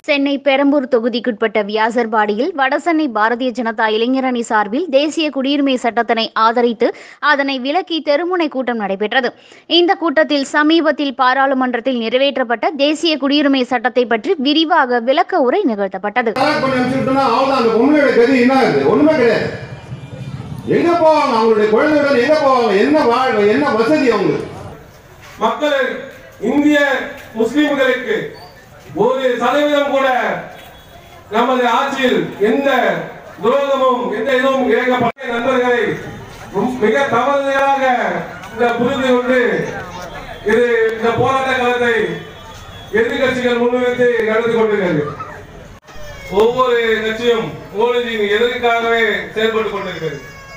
சென்னை பெரம்பூர் தொகுதிக்குட்பட்ட வியாசர்பாடியில் வடசென்னை பாரதிய ஜனதா இளைஞரணி சார்பில் தேசிய குடியுரிமை சட்டத்தினை ஆதரித்து அதனை விலக்கி தெருமுனை கூட்டம் நடைபெற்றது இந்த கூட்டத்தில் சமீபத்தில் பாராளுமன்றத்தில் நிறைவேற்றப்பட்ட தேசிய குடியுரிமை சட்டத்தை பற்றி விரிவாக விளக்க உரை நிகழ்த்தப்பட்டது தலாக் பண்ணி அனுப்பிச்சுட்டோம்னா அவ்வளவுதான் அந்த பொம்பளையோட கதி என்ன இருக்குது ஒண்ணுமே கிடையாது எங்க போவாங்க அவங்களுடைய குழந்தையுடன் எங்க போவாங்க என்ன வாழ்வு என்ன வசதி அவங்களுக்கு மக்கள் இந்திய முஸ்லிம்களுக்கு ஒரு சதவீதம் கூட நமது ஆட்சியில் எந்த துரோகமும் எந்த இதுவும் இறங்கப்பட்ட நண்பர்களை ரொம்ப- மிக தவறுதலாக இந்த புரிந்து கொண்டு இது இந்த போராட்ட காலத்தை எதிர்கட்சிகள் முன்னிறுத்தி நடந்து கொண்டிருக்கிறது ஒவ்வொரு கட்சியும் மோடிஜியின் எதிர்க்காகவே செயல்பட்டுக் கொண்டிருக்கிறது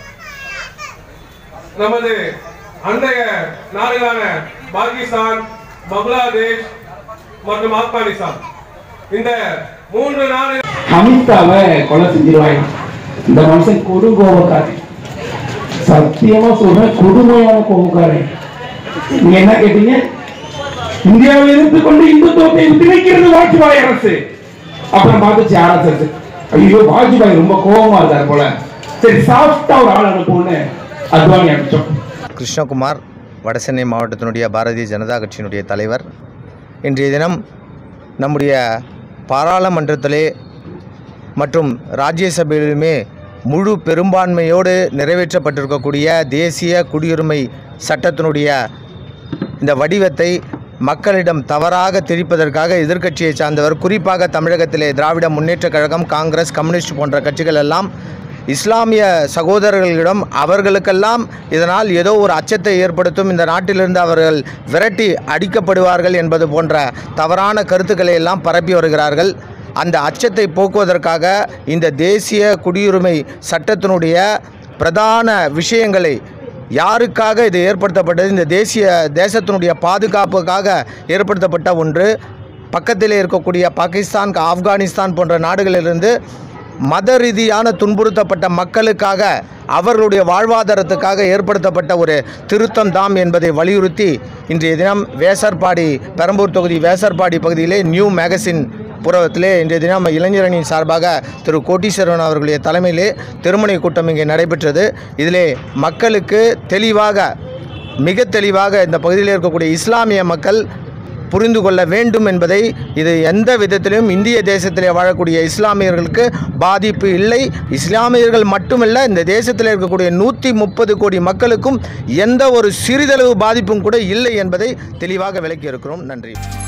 நமது அன்றைய நாடுகளான பாகிஸ்தான் பங்களாதேஷ் மற்றும் ஆப்கானிஸ்தான் இந்த மூன்று நாடு அமித்ஷாவை கொலை செஞ்சிருவாங்க இந்த மனுஷன் கொடுங்கோபக்காரன் சத்தியமா சொல்றேன் கொடுமையான கோபக்காரன் நீங்க என்ன கேட்டீங்க இந்தியாவில் இருந்து கொண்டு இந்துத்துவத்தை திணிக்கிறது வாஜ்பாய் அரசு அப்புறம் பார்த்துச்சு ஆர்எஸ்எஸ் ஐயோ வாஜ்பாய் ரொம்ப கோபமா இருக்கார் போல சரி சாஃப்டா ஒரு ஆள் அனுப்புன்னு அத்வானி அனுப்பிச்சோம் கிருஷ்ணகுமார் வடசென்னை மாவட்டத்தினுடைய பாரதிய ஜனதா கட்சியினுடைய தலைவர் இன்றைய தினம் நம்முடைய பாராளுமன்றத்திலே மற்றும் ராஜ்யசபையிலுமே முழு பெரும்பான்மையோடு நிறைவேற்றப்பட்டிருக்கக்கூடிய தேசிய குடியுரிமை சட்டத்தினுடைய இந்த வடிவத்தை மக்களிடம் தவறாக திரிப்பதற்காக எதிர்க்கட்சியை சார்ந்தவர் குறிப்பாக தமிழகத்திலே திராவிட முன்னேற்றக் கழகம் காங்கிரஸ் கம்யூனிஸ்ட் போன்ற கட்சிகள் எல்லாம் இஸ்லாமிய சகோதரர்களிடம் அவர்களுக்கெல்லாம் இதனால் ஏதோ ஒரு அச்சத்தை ஏற்படுத்தும் இந்த நாட்டிலிருந்து அவர்கள் விரட்டி அடிக்கப்படுவார்கள் என்பது போன்ற தவறான கருத்துக்களை எல்லாம் பரப்பி வருகிறார்கள் அந்த அச்சத்தை போக்குவதற்காக இந்த தேசிய குடியுரிமை சட்டத்தினுடைய பிரதான விஷயங்களை யாருக்காக இது ஏற்படுத்தப்பட்டது இந்த தேசிய தேசத்தினுடைய பாதுகாப்புக்காக ஏற்படுத்தப்பட்ட ஒன்று பக்கத்திலே இருக்கக்கூடிய பாகிஸ்தான் ஆப்கானிஸ்தான் போன்ற நாடுகளிலிருந்து மத ரீதியான துன்புறுத்தப்பட்ட மக்களுக்காக அவர்களுடைய வாழ்வாதாரத்துக்காக ஏற்படுத்தப்பட்ட ஒரு திருத்தம் தாம் என்பதை வலியுறுத்தி இன்றைய தினம் வேசர்பாடி பெரம்பூர் தொகுதி வேசர்பாடி பகுதியிலே நியூ மேகசின் புறவத்திலே இன்றைய தினம் இளைஞரணியின் சார்பாக திரு கோட்டீஸ்வரன் அவர்களுடைய தலைமையிலே திருமணை கூட்டம் இங்கே நடைபெற்றது இதிலே மக்களுக்கு தெளிவாக மிக தெளிவாக இந்த பகுதியில் இருக்கக்கூடிய இஸ்லாமிய மக்கள் புரிந்து கொள்ள வேண்டும் என்பதை இது எந்த விதத்திலும் இந்திய தேசத்திலே வாழக்கூடிய இஸ்லாமியர்களுக்கு பாதிப்பு இல்லை இஸ்லாமியர்கள் மட்டுமல்ல இந்த தேசத்தில் இருக்கக்கூடிய நூற்றி முப்பது கோடி மக்களுக்கும் எந்த ஒரு சிறிதளவு பாதிப்பும் கூட இல்லை என்பதை தெளிவாக விளக்கியிருக்கிறோம் நன்றி